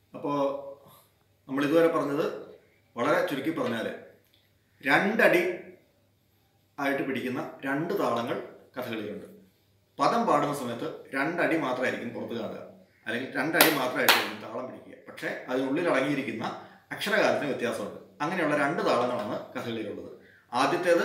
അപ്പോൾ നമ്മൾ ഇതുവരെ പറഞ്ഞത് വളരെ ചുരുക്കി പറഞ്ഞാൽ രണ്ടടി ആയിട്ട് പിടിക്കുന്ന രണ്ട് താളങ്ങൾ കഥകളിയിലുണ്ട് പദം പാടുന്ന സമയത്ത് രണ്ടടി മാത്രമായിരിക്കും പുറത്ത് കാണുക അല്ലെങ്കിൽ രണ്ടടി മാത്രമായിട്ടായിരിക്കും താളം പിടിക്കുക പക്ഷേ അതിനുള്ളിൽ അടങ്ങിയിരിക്കുന്ന അക്ഷരകാലത്തിന് വ്യത്യാസമുണ്ട് അങ്ങനെയുള്ള രണ്ട് താളങ്ങളാണ് കഥകളിയിലുള്ളത് ആദ്യത്തേത്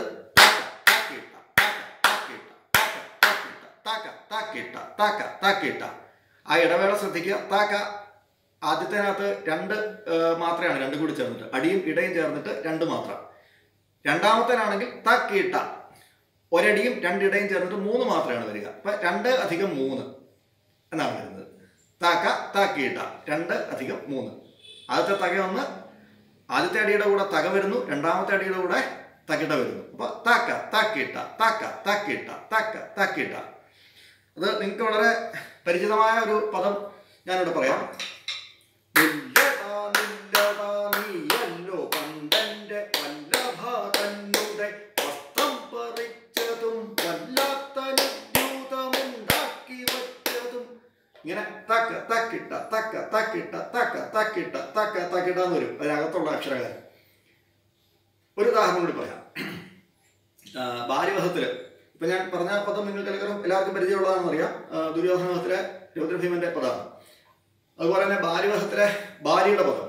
താക്ക, താക്കിട്ട, താക്ക, താക്കിട്ട. ആ ഇടവേള ശ്രദ്ധിക്കുക താക്ക ആദ്യത്തേനകത്ത് രണ്ട് ഏർ, മാത്രയാണ് രണ്ടും കൂടി ചേർന്നിട്ട് അടിയും ഇടയും ചേർന്നിട്ട് രണ്ട് മാത്രം രണ്ടാമത്തേനാണെങ്കിൽ താക്കിയിട്ട ഒരടിയും രണ്ടിടയും ചേർന്നിട്ട് മൂന്ന് മാത്രമാണ് വരിക അപ്പൊ രണ്ട് അധികം മൂന്ന് എന്നാണ് വരുന്നത് താക്ക താക്കിയിട്ട രണ്ട് അധികം മൂന്ന് ആദ്യത്തെ തക ഒന്ന് ആദ്യത്തെ അടിയുടെ കൂടെ തക വരുന്നു രണ്ടാമത്തെ അടിയുടെ കൂടെ തകിട വരുന്നു അപ്പൊ താക്ക താക്കിയിട്ട താക്ക താക്കിയിട്ട താക്ക താക്കിയിട്ട അത് നിങ്ങൾക്ക് വളരെ പരിചിതമായ ഒരു പദം ഞാനിവിടെ പറയാം നില്ലതാ നില്ലതാ നീയല്ലോ പണ്ടന്റെ വല്ലഭ തന്നുടെ വസ്ത്രം പറിച്ചതും വല്ലാത്ത നിദ്യൂതമുണ്ടാക്കി വച്ചതും ഇങ്ങനെ തക്ക തക്കിട്ട തക്ക തക്കിട്ട തക്ക തക്കിട്ട തക്ക തക്കിട്ട എന്ന് വരും അതിനകത്തുള്ള അക്ഷരകാരം ഒരു ഉദാഹരണം കൂടി പറയാം ആ, ബാല്യവധത്തില് ഇപ്പൊ ഞാൻ പറഞ്ഞ പദം നിങ്ങൾക്ക് എല്ലാവർക്കും എല്ലാവർക്കും പരിചയമുള്ളതാണെന്ന് അറിയാം ആ, ദുര്യോധനവധത്തിലെ രൗദ്രഭീമന്റെ പദമാണ് അതുപോലെ തന്നെ ബാല്യവധത്തിലെ ബാലിയുടെ പദം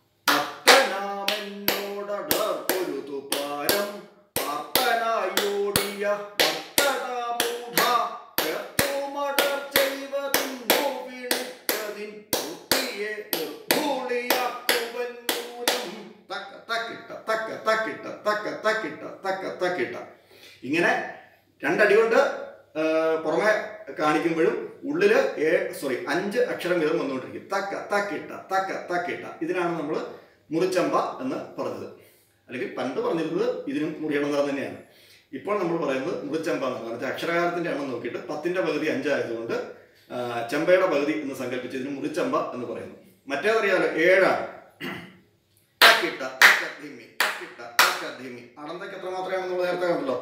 ഭക്തനാമെന്നോടൊരു തുപാരം ആർത്തനായോടിയ ഭക്തനാമൂഢ ചേർത്തുമടർ ചെയ്വതിന്നു വിളിച്ചതിൻ ബുദ്ധിയെ നിർഭൂളിയാക്കുവൻ മൂലം തക്ക തക്കിട്ട തക്ക തക്കിട്ട തക്ക തക്കിട്ട തക്ക തക്കിട്ട ഇങ്ങനെ രണ്ടടി കൊണ്ട് ആ, പുറമെ കാണിക്കുമ്പോഴും ഉള്ളില് ഏ സോറി അഞ്ച് അക്ഷരം വീതം വന്നുകൊണ്ടിരിക്കും തക്ക തക്കിട്ട തക്ക തക്കിട്ട ഇതിനാണ് നമ്മൾ മുറിച്ചമ്പ എന്ന് പറഞ്ഞത് അല്ലെങ്കിൽ പണ്ട് പറഞ്ഞിരുന്നത് ഇതിനും മുറിയണത തന്നെയാണ് ഇപ്പോൾ നമ്മൾ പറയുന്നത് മുറിച്ചമ്പ എന്നാണ് കാരണം വെച്ചാൽ അക്ഷരകാലത്തിന്റെ എണ്ണം നോക്കിയിട്ട് പത്തിന്റെ പകുതി അഞ്ചായതുകൊണ്ട് ആ, ചെമ്പയുടെ പകുതി എന്ന് സങ്കല്പിച്ച് ഇതിന് മുറിച്ചമ്പ എന്ന് പറയുന്നു മറ്റേതറിയാലോ ഏഴാണ് തക്കിട്ട തക്ക ധിമി തക്കിട്ട തക്ക ധിമി അടന്തയ്ക്ക് എത്ര മാത്രമാണെന്ന് നമ്മൾ നേരത്തെ കണ്ടല്ലോ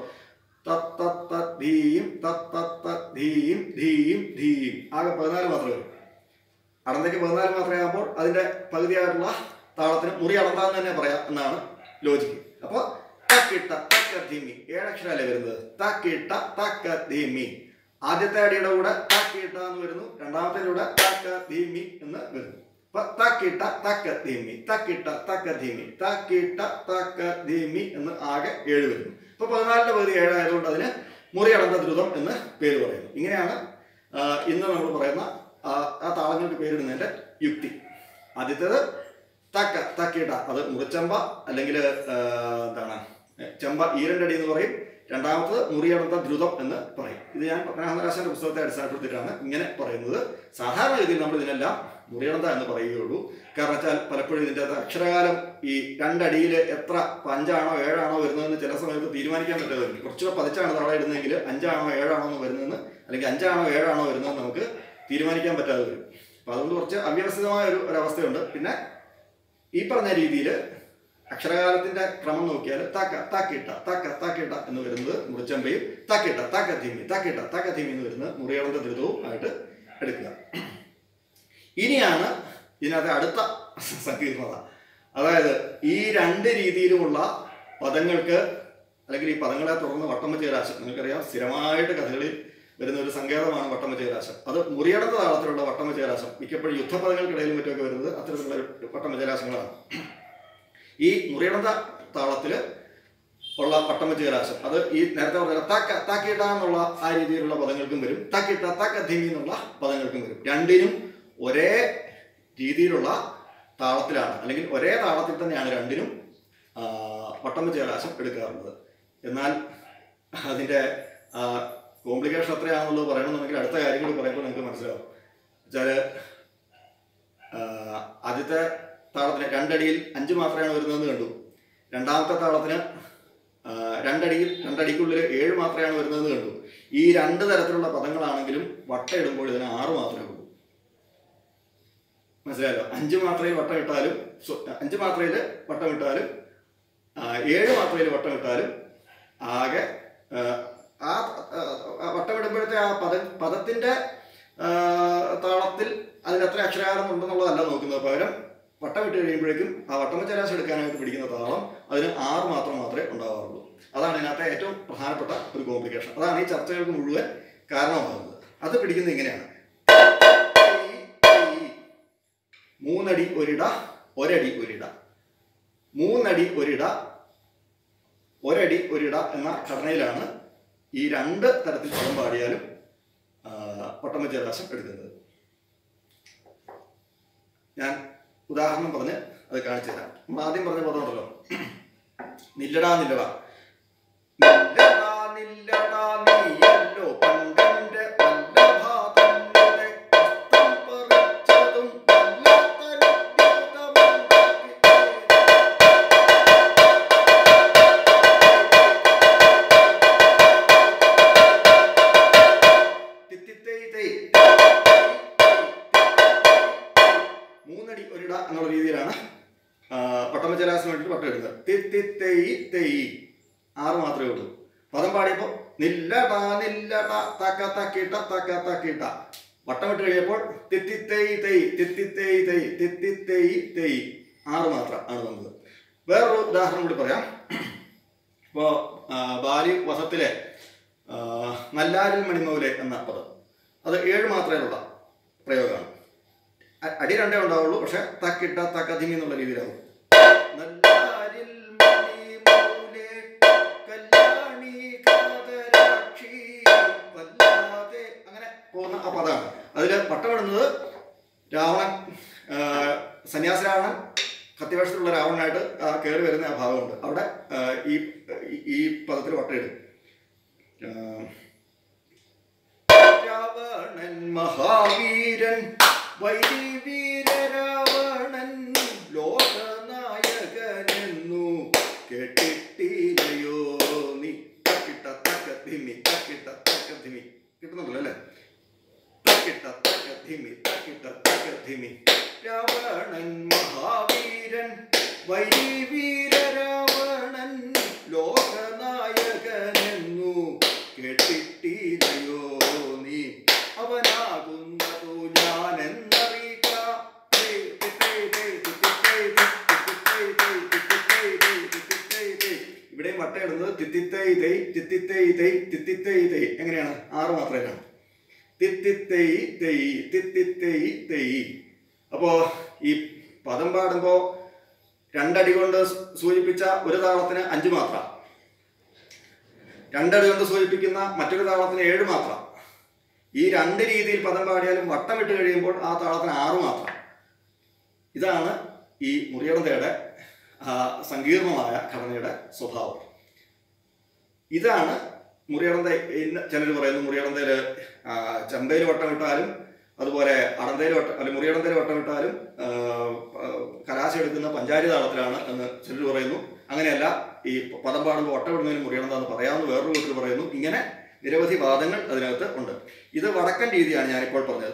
തത്ത ധീം തത്ത ധീം ധീം ധീം ആകെ പതിനാല് മാത്രമേ വരും അടന്തയ്ക്ക് പതിനാല് മാത്രമേ ആകുമ്പോൾ അതിന്റെ പകുതിയായിട്ടുള്ള താളത്തിന് മുറി അടന്താന്ന് തന്നെ പറയാം എന്നാണ് ലോജിക്ക് അപ്പോൾ തക്കിട്ട തക്ക ധീമി ഏഴക്ഷരല്ലേ വരുന്നത് തക്കിട്ട തക്ക ധീമി ആദ്യത്തെ അടിയുടെ കൂടെ തക്കിട്ട എന്ന് വരുന്നു രണ്ടാമത്തെ കൂടെ തക്ക ധീമി എന്ന് വരുന്നു അപ്പൊ തക്കിട്ട തക്ക ധീമി തക്കിട്ട തക്ക ധീമി തക്കിട്ട തക്ക ധീമി എന്ന് ആകെ ഏഴ് വരുന്നു ഇപ്പൊ പതിനാലിന്റെ പകുതി ഏഴായതുകൊണ്ട് അതിന് മുറിയടந்த ദ്രുതം എന്ന് പേര് പറയുന്നു ഇങ്ങനെയാണ് ആ, ഇന്ന് നമ്മൾ പറയുന്ന ആ ആ താളങ്ങൾക്ക് പേരിടുന്നതിന്റെ യുക്തി ആദ്യത്തേത് തക്ക തക്കിട്ട അത് മുറിച്ചമ്പ അല്ലെങ്കിൽ എന്താണ് ചെമ്പ ഈരണ്ടടി എന്ന് പറയും രണ്ടാമത്തത് മുറിയടந்த ദ്രുതം എന്ന് പറയും ഇത് ഞാൻ പത്മനാഭരാശന്റെ പുസ്തകത്തെ അടിസ്ഥാനപ്പെടുത്തിയിട്ടാണ് ഇങ്ങനെ പറയുന്നത് സാധാരണ രീതിയിൽ നമ്മൾ ഇതിനെല്ലാം മുറിയടന്ത എന്ന് പറയുകയുള്ളൂ കാരണം വെച്ചാൽ പലപ്പോഴും ഇതിൻ്റെ അകത്ത് അക്ഷരകാലം ഈ രണ്ടടിയിൽ എത്ര ഇപ്പൊ അഞ്ചാണോ ഏഴാണോ വരുന്നതെന്ന് ചില സമയത്ത് തീരുമാനിക്കാൻ പറ്റാതെ വരും കുറച്ചുകൂടെ പതിച്ചാണ് താഴെ ഇടുന്നതെങ്കിൽ അഞ്ചാണോ ഏഴാണോ എന്ന് വരുന്നതെന്ന് അല്ലെങ്കിൽ അഞ്ചാണോ ഏഴാണോ വരുന്നതെന്ന് നമുക്ക് തീരുമാനിക്കാൻ പറ്റാതെ വരും അപ്പൊ അതുകൊണ്ട് കുറച്ച് അവ്യവസ്ഥിതമായ ഒരു ഒരവസ്ഥയുണ്ട് പിന്നെ ഈ പറഞ്ഞ രീതിയിൽ അക്ഷരകാലത്തിന്റെ ക്രമം നോക്കിയാൽ തക്ക തക്കിട്ട തക്ക തക്കിട്ട എന്ന് വരുന്നത് മുറിച്ചമ്പയും തക്കിട്ട തക്ക തീമി തക്കിട്ട തക്ക തീമി എന്ന് വരുന്നത് മുറിയടந்த ദ്രുതവും ആയിട്ട് എടുക്കുക ഇനിയാണ് ഇതിനകത്തെ അടുത്ത സങ്കീർണത അതായത് ഈ രണ്ട് രീതിയിലുമുള്ള പദങ്ങൾക്ക് അല്ലെങ്കിൽ ഈ പദങ്ങളെ തുടർന്ന് വട്ടമച്ചേരാശം നിങ്ങൾക്കറിയാം സ്ഥിരമായിട്ട് കഥകളിൽ വരുന്ന ഒരു സങ്കേതമാണ് വട്ടമച്ചേരാശം അത് മുറിയടந்த താളത്തിലുള്ള വട്ടമച്ചേരാശം മിക്കപ്പോഴും യുദ്ധപദങ്ങൾക്കിടയിലും മറ്റുമൊക്കെ വരുന്നത് അത്തരത്തിലുള്ള വട്ടമച്ചേരാശങ്ങളാണ് ഈ മുറിയടந்த താളത്തില് ഉള്ള പട്ടമച്ചേരാശം അത് ഈ നേരത്തെ പറഞ്ഞ തക്ക തക്കിട്ട എന്നുള്ള ആ രീതിയിലുള്ള പദങ്ങൾക്കും വരും തക്കിട്ട തക്ക ധിമി എന്നുള്ള പദങ്ങൾക്കും വരും രണ്ടിനും ഒരേ രീതിയിലുള്ള താളത്തിലാണ് അല്ലെങ്കിൽ ഒരേ താളത്തിൽ തന്നെയാണ് രണ്ടിനും ആ, വട്ടമച്ചേരാശം എടുക്കാറുള്ളത് എന്നാൽ അതിൻ്റെ കോംപ്ലിക്കേഷൻ എത്രയാണെന്നുള്ളത് പറയണമെന്നുണ്ടെങ്കിൽ അടുത്ത കാര്യങ്ങൾ പറയുമ്പോൾ നിങ്ങൾക്ക് മനസ്സിലാവും വെച്ചാൽ ആദ്യത്തെ താളത്തിന് രണ്ടടിയിൽ അഞ്ച് മാത്രമാണ് വരുന്നതെന്ന് കണ്ടു രണ്ടാമത്തെ താളത്തിന് ആ, രണ്ടടിയിൽ രണ്ടടിക്കുള്ളിൽ ഏഴ് മാത്രമാണ് വരുന്നതെന്ന് കണ്ടു ഈ രണ്ട് തരത്തിലുള്ള പദങ്ങളാണെങ്കിലും വട്ട ഇടുമ്പോൾ ഇതിന് ആറ് മാത്രമേ ഉള്ളൂ മനസ്സിലായല്ലോ അഞ്ച് മാത്രയിൽ വട്ടം ഇട്ടാലും സ്വ- അഞ്ച് മാത്രയിൽ വട്ടം ഇട്ടാലും ആ, ഏഴ് മാത്രയിൽ വട്ടം ഇട്ടാലും ആകെ ആ, ആ ആ, വട്ടമിടുമ്പോഴത്തെ ആ പദ പദത്തിന്റെ ആ, താളത്തിൽ അതിൽ എത്ര അക്ഷരാരം ഉണ്ടെന്നുള്ളതല്ല നോക്കുന്നത് പകരം വട്ടം ഇട്ട് കഴിയുമ്പോഴേക്കും ആ വട്ടം ചരാശം എടുക്കാനായിട്ട് പിടിക്കുന്ന താളം അതിന് ആറ് മാത്രം മാത്രമേ ഉണ്ടാവാറുള്ളൂ അതാണ് ഇതിനകത്തെ ഏറ്റവും പ്രധാനപ്പെട്ട ഒരു കോംപ്ലിക്കേഷൻ അതാണ് ഈ ചർച്ചകൾക്ക് മുഴുവൻ കാരണമാകുന്നത് അത് പിടിക്കുന്നത് ഇങ്ങനെയാണ് മൂന്നടി ഒരിട ഒരടി ഒരിട മൂന്നടി ഒരിട ഒരടി ഒരിട എന്ന ഘടനയിലാണ് ഈ രണ്ട് തരത്തിൽ പദം പാടിയാലും പട്ടമച്ചരാശം എടുക്കുന്നത് ഞാൻ ഉദാഹരണം പറഞ്ഞ് അത് കാണിച്ചു തരാം നമ്മൾ ആദ്യം പറഞ്ഞ പദം ഉണ്ടല്ലോ നില്ലടാ നില്ലടാ നില്ലടാ നില്ലടാ നീയല്ലോ പണ്ടെന്റെ വല്ലഭാ തന്നുടെ ഹസ്തം പറിച്ചതും വല്ലാത്തൊരദ്ഭുതമുണ്ടാക്കി തിത്തിത്തൈ തൈ. മൂന്നടി ഒരിട എന്നുള്ള രീതിയിലാണ് പട്ടമച്ചലാസിന് വേണ്ടിയിട്ട് പട്ടം എടുക്കുക തിത്തിത്തൈ തൈ ആറ് മാത്രമേ ഉള്ളൂ പദം പാടിയപ്പോൾ നില്ലട നില്ലട തക്ക തക്കിട്ട തക്ക തക്കിട്ട വട്ടം ഇട്ട് കഴിയപ്പോൾ തിത്തിത്തൈ തൈ തിത്തിത്തൈ തൈ തിത്തിത്തൈ തൈ ആറ് മാത്രം ആണ് വന്നത് വേറൊരു ഉദാഹരണം കൂടി പറയാം ഇപ്പോൾ ബാലി വസത്തിലെ ആ, നല്ലാരിൽ മണിമൗലെ എന്ന പദം അത് ഏഴ് മാത്രമേയുള്ള പ്രയോഗമാണ് അ- അടി രണ്ടേ ഉണ്ടാവുള്ളൂ പക്ഷെ തക്കിട്ട തക്കതിമി എന്നുള്ള രീതിയിലാവും നല്ലാരിൽ മണിമൗലെ കല്യാണി കാതരാക്ഷി വല്ലാതെ അങ്ങനെ പോകുന്ന ആ പദമാണ് അതിൽ പട്ടമിടുന്നത് രാവണൻ ആ, സന്യാസി രാവണൻ കത്തിവേഷത്തിലുള്ള രാവണനായിട്ട് ആ കയറി വരുന്ന ആ ഭാഗമുണ്ട് അവിടെ ആ, ഈ ഈ- ഈ പദത്തിൽ വട്ടയിടും ആ, രാവണൻ മഹാവീരൻ വൈരീവീര രാവണൻ ലോകനായകനെന്നു കേട്ടിട്ടില്ലയോ നീ തക്കിട്ട തക്കത്തിമി തക്കിട്ട തക്കത്തിമി കിട്ടുന്നുണ്ടല്ലോ അല്ലേ തക്കിട്ട തക്കത്തിമി തക്കിട്ട തക്കത്തിമി രാവണൻ മഹാവീരൻ വൈരീവീര രാവണൻ ലോകനായകനെന്നു കേട്ടിട്ടില്ലയോ നീ അവനാകുന്നതു ഞാനെന്നറിയിക്ക ഇവിടെ മട്ടയിടുന്നത് തിത്തിത്തൈ തൈ തിത്തിത്തൈ തൈ തിത്തിത്തൈ തൈ എങ്ങനെയാണ് ആറ് മാത്രമാണ് തിത്തിത്തൈ തൈ തിത്തിത്തൈ തൈ അപ്പോ ഈ പദം പാടുമ്പോ രണ്ടടി കൊണ്ട് സൂചിപ്പിച്ച ഒരു താളത്തിന് അഞ്ച് മാത്ര രണ്ടടി കൊണ്ട് സൂചിപ്പിക്കുന്ന മറ്റൊരു താളത്തിന് ഏഴ് മാത്ര ഈ രണ്ട് രീതിയിൽ പദം പാടിയാലും വട്ടം ഇട്ട് കഴിയുമ്പോൾ ആ താളത്തിന് ആറ് മാത്രം ഇതാണ് ഈ മുറിയടന്തയുടെ ആ, സങ്കീർണമായ ഘടനയുടെ സ്വഭാവം ഇതാണ് മുറിയടന്ത ഇന്ന് ചിലർ പറയുന്നു മുറിയടന്തയിൽ ചെമ്പയിൽ വട്ടം ഇട്ടാലും അതുപോലെ അടന്തയിൽ വട്ടം അല്ലെങ്കിൽ മുറിയടന്തയിൽ വട്ടം ഇട്ടാലും ആ, ആ, കലാശ എടുക്കുന്ന പഞ്ചാരി താളത്തിലാണ് എന്ന് ചിലർ പറയുന്നു അങ്ങനെയല്ല ഈ പദം പാടുമ്പോൾ വട്ടം ഇടുന്നതിന് മുറിയടന്ത എന്ന് പറയാമെന്ന് വേറൊരു കൂട്ടർ പറയുന്നു ഇങ്ങനെ നിരവധി വാദങ്ങൾ അതിനകത്ത് ഉണ്ട് ഇത് വടക്കൻ രീതിയാണ് ഞാനിപ്പോൾ പറഞ്ഞത്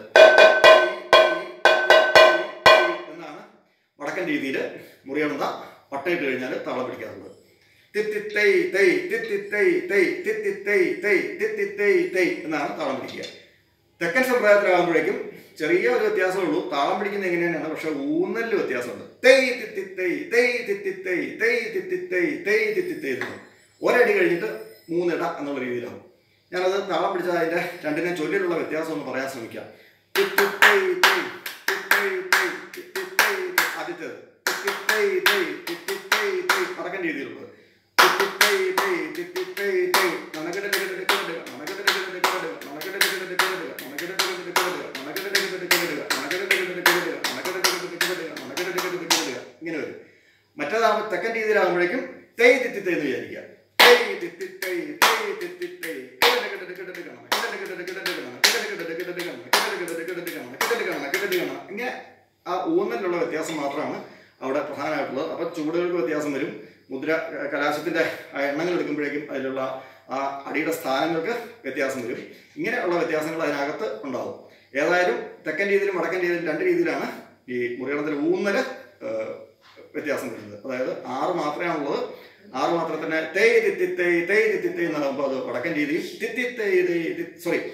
എന്നാണ് വടക്കൻ രീതിയിൽ മുറിയടന്ത വട്ടയിട്ട് കഴിഞ്ഞാൽ താളം പിടിക്കാറുള്ളത് തിത്തിത്തൈ തൈ തിത്തിത്തൈ തൈ തിത്തിത്തൈ തൈ തിത്തിത്തൈ തൈ എന്നാണ് താളം പിടിക്കുക തെക്കൻ സമ്പ്രദായത്തിലാകുമ്പോഴേക്കും ചെറിയ ഒരു വ്യത്യാസമേ ഉള്ളൂ താളം പിടിക്കുന്നത് എങ്ങനെയാണ് പക്ഷെ ഊന്നലിൽ വ്യത്യാസമുണ്ട് തൈ തിത്തിത്തൈ തൈ തിത്തിത്തൈ തൈ തിത്തിത്തൈ തൈ തിത്തിത്തൈ എന്ന് ഒരടി കഴിഞ്ഞിട്ട് മൂന്നിട എന്നുള്ള രീതിയിലാവും ഞാനത് താളം പിടിച്ച അതിന്റെ രണ്ടിനെ ചൊല്ലിലുള്ള വ്യത്യാസം ഒന്ന് പറയാൻ ശ്രമിക്കാം തിത്തിത്തൈ തൈ, തിത്തിത്തൈ തൈ, തിത്തിത്തൈ തൈ. ആദ്യത്തേത് തിത്തിത്തൈ തൈ, തിത്തിത്തൈ തൈ. വടക്കൻ രീതിയിലുള്ളത് തിത്തിത്തൈ തൈ, തിത്തിത്തൈ തൈ. നനകടകടകടകടക, നനകടകടകടകടക, നനകടകടകടകടക, നനകടകടകടകടക, നനകടകടകടകടക, നനകടകടകടകടക, നനകടകടകടകടക, നനകടകടകടകടക. ഇങ്ങനെ വരും മറ്റേതാകുമ്പോൾ തെക്കൻ രീതിയിലാകുമ്പോഴേക്കും തൈ തിത്തിത്തൈ എന്ന് വിചാരിക്കുക തൈ തിത്തിത്തൈ തൈ തിത്തിത്തൈ കിടകിടകിടകിടകിടകിട, കിടകിടകിടകിടകിടകിട, കിടകിടകിടകിടകിടകിട, കിടകിടകിടകിടകിടകിട. ഇങ്ങനെ ആ ഊന്നലിലുള്ള വ്യത്യാസം മാത്രമാണ് അവിടെ പ്രധാനമായിട്ടുള്ളത് അപ്പം ചുവടുകൾക്ക് വ്യത്യാസം വരും മുദ്ര ക- കലാശത്തിന്റെ ആ എണ്ണങ്ങൾ എടുക്കുമ്പോഴേക്കും അതിലുള്ള ആ അടിയുടെ സ്ഥാനങ്ങൾക്ക് വ്യത്യാസം വരും ഇങ്ങനെയുള്ള വ്യത്യാസങ്ങൾ അതിനകത്ത് ഉണ്ടാവും ഏതായാലും തെക്കൻ രീതിയിലും വടക്കൻ രീതിയിലും രണ്ട് രീതിയിലാണ് ഈ മുറികളത്തിൽ ഊന്നല് ഏഹ്, വ്യത്യാസം വരുന്നത് അതായത് ആറ് മാത്രമാണുള്ളത് ആറ് മാത്രത്തിന് തേയ് തിത്തി തേയ് തേയ് തിത്തി തേയ് എന്നാകുമ്പോൾ അത് വടക്കൻ രീതിയും തിത്തി തേയ് തേയ് സോറി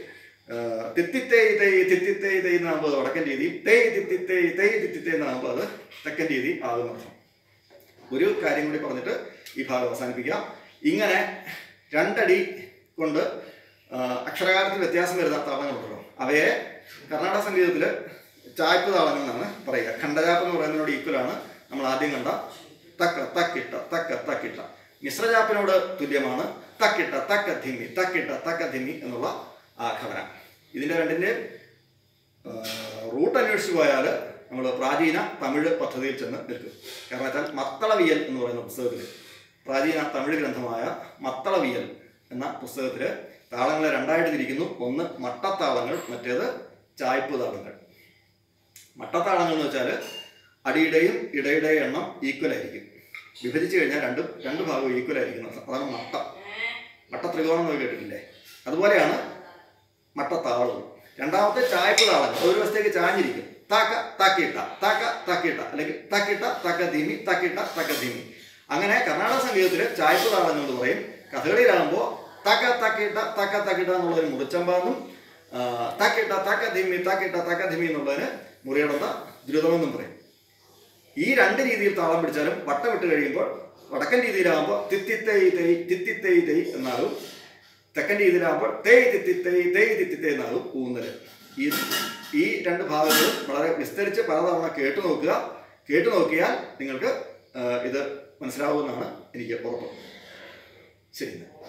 ആ, തിത്തിത്തേയ് തെയ് തിത്തിത്തേയ് തെയ് എന്നാകുമ്പോൾ അത് വടക്കൻ രീതിയും തേയ് തിത്തിത്തേയ് തെയ് തിത്തിത്തേയ് എന്നാകുമ്പോൾ അത് തെക്കൻ രീതി ആകുന്നർത്ഥം ഒരു കാര്യം കൂടി പറഞ്ഞിട്ട് ഈ ഭാഗം അവസാനിപ്പിക്കാം ഇങ്ങനെ രണ്ടടി കൊണ്ട് ആ, അക്ഷരകാലത്തിൽ വ്യത്യാസം വരുന്ന താളങ്ങളുണ്ടല്ലോ അവയെ കർണാടക സംഗീതത്തിൽ ചായ്പ് താളങ്ങൾ എന്നാണ് പറയുക ഖണ്ഡജാപ്പ് എന്ന് പറയുന്നതിനോട് ഈക്വലാണ് നമ്മൾ ആദ്യം കണ്ട തക്ക തക്കിട്ട തക്ക തക്കിട്ട മിശ്രജാപ്പിനോട് തുല്യമാണ് തക്കിട്ട തക്ക ധിമ്മി തക്കിട്ട തക്ക ധിമ്മി എന്നുള്ള ആഘവന ഇതിൻ്റെ രണ്ടിൻ്റെയും റൂട്ട് അന്വേഷിച്ച് പോയാൽ നമ്മൾ പ്രാചീന തമിഴ് പദ്ധതിയിൽ ചെന്ന് നിൽക്കും കാരണം വെച്ചാൽ മത്തളവിയൽ എന്ന് പറയുന്ന പുസ്തകത്തിൽ പ്രാചീന തമിഴ് ഗ്രന്ഥമായ മത്തളവിയൽ എന്ന പുസ്തകത്തിൽ താളങ്ങളെ രണ്ടായിട്ട് തിരിക്കുന്നു ഒന്ന് മട്ടത്താളങ്ങൾ മറ്റേത് ചായ്പ് താളങ്ങൾ മട്ടത്താളങ്ങൾ എന്ന് വെച്ചാൽ അടിയുടെയും ഇടയുടെയും എണ്ണം ഈക്വൽ ആയിരിക്കും വിഭജിച്ച് കഴിഞ്ഞാൽ രണ്ടും രണ്ട് ഭാഗവും ഈക്വൽ ആയിരിക്കും അതാണ് മട്ട മട്ട ത്രികോണം എന്ന് കേട്ടിട്ടില്ലേ അതുപോലെയാണ് മട്ടത്താളവും രണ്ടാമത്തെ ചായ്പ് താളങ്ങൾ ഒരു വശത്തേക്ക് ചാഞ്ഞിരിക്കും താക്ക താക്കിയിട്ട താക്ക താക്കിയിട്ട അല്ലെങ്കിൽ താക്കിട്ട തക്ക ധീമി താക്കിട്ട തക്ക ധീമി അങ്ങനെ കർണാടക സംഗീതത്തിൽ ചായ്പ് താളങ്ങൾ എന്ന് പറയും കഥകളിയിലാകുമ്പോൾ തക്ക താക്കിയിട്ട തക്ക താക്കിട്ട എന്നുള്ളതിന് മുറിച്ചമ്പാന്നും ആ, താക്കിട്ട തക്ക ധിമ്മി താക്കിട്ട തക്ക ധിമ്മി എന്നുള്ളതിന് മുറിയടത്ത ദ്രുതമെന്നും പറയും ഈ രണ്ട് രീതിയിൽ താളം പിടിച്ചാലും വട്ടം ഇട്ട് കഴിയുമ്പോൾ വടക്കൻ രീതിയിലാകുമ്പോൾ തിത്തിത്തേയ് തെയ് തിത്തിത്തേയ് തെയ് എന്നാകും തെക്കൻ രീതിയിലാകുമ്പോൾ തേയ് തിത്തിത്തേയ് തേയ് തിത്തിത്തേയ് എന്നാകും ഊന്നല് ഈ ഈ രണ്ട് ഭാഗങ്ങളും വളരെ വിസ്തരിച്ച് പലതവണ കേട്ടു നോക്കുക കേട്ടു നോക്കിയാൽ നിങ്ങൾക്ക് ആ, ഇത് മനസ്സിലാവുമെന്നാണ് എനിക്ക് ഉറപ്പ് ശരി എന്നാൽ